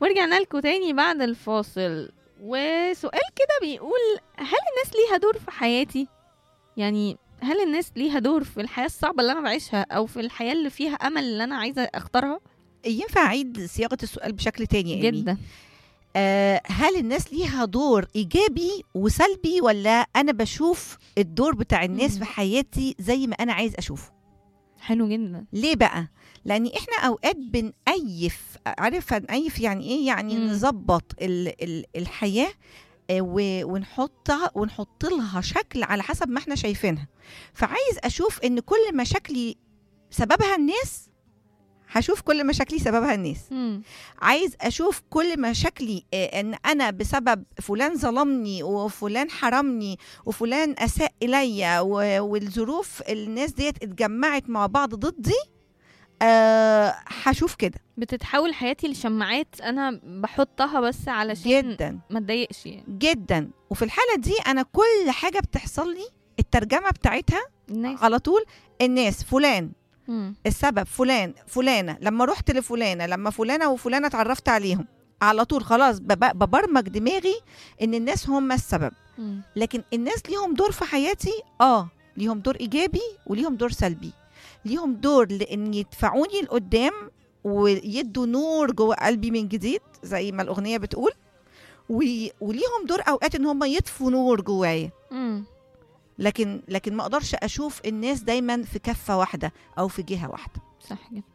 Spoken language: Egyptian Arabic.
ورجعنا لكم تاني بعد الفاصل وسؤال كده بيقول هل الناس ليها دور في حياتي يعني هل الناس ليها دور في الحياة الصعبة اللي أنا بعيشها أو في الحياة اللي فيها أمل اللي أنا عايزة أختارها ينفع اعيد صياغه السؤال بشكل تاني يا إيمي؟ جدا آه هل الناس ليها دور ايجابي وسلبي ولا انا بشوف الدور بتاع الناس مم. في حياتي زي ما انا عايز اشوفه حلو جدا ليه بقى لان احنا اوقات بنأيف عارف هنأيف يعني ايه يعني مم. نظبط ال ال الحياه آه، و- ونحطها ونحط لها شكل على حسب ما احنا شايفينها فعايز اشوف ان كل مشاكلي سببها الناس هشوف كل مشاكلي سببها الناس مم. عايز اشوف كل مشاكلي آه، ان انا بسبب فلان ظلمني وفلان حرمني وفلان اساء الي و- والظروف الناس ديت اتجمعت مع بعض ضدي أه هشوف كده بتتحول حياتي لشماعات أنا بحطها بس علشان جدا ما اتضايقش يعني جدا وفي الحاله دي انا كل حاجه بتحصل لي الترجمه بتاعتها الناس على طول الناس فلان مم. السبب فلان فلانه لما رحت لفلانه لما فلانه وفلانه اتعرفت عليهم على طول خلاص بب- ببرمج دماغي ان الناس هم السبب مم. لكن الناس ليهم دور في حياتي اه ليهم دور ايجابي وليهم دور سلبي ليهم دور لان يدفعوني لقدام ويدوا نور جوه قلبي من جديد زي ما الاغنيه بتقول وي- وليهم دور اوقات ان هم يطفوا نور جوايا مم. لكن لكن ما اقدرش اشوف الناس دايما في كفه واحده او في جهه واحده صح جدا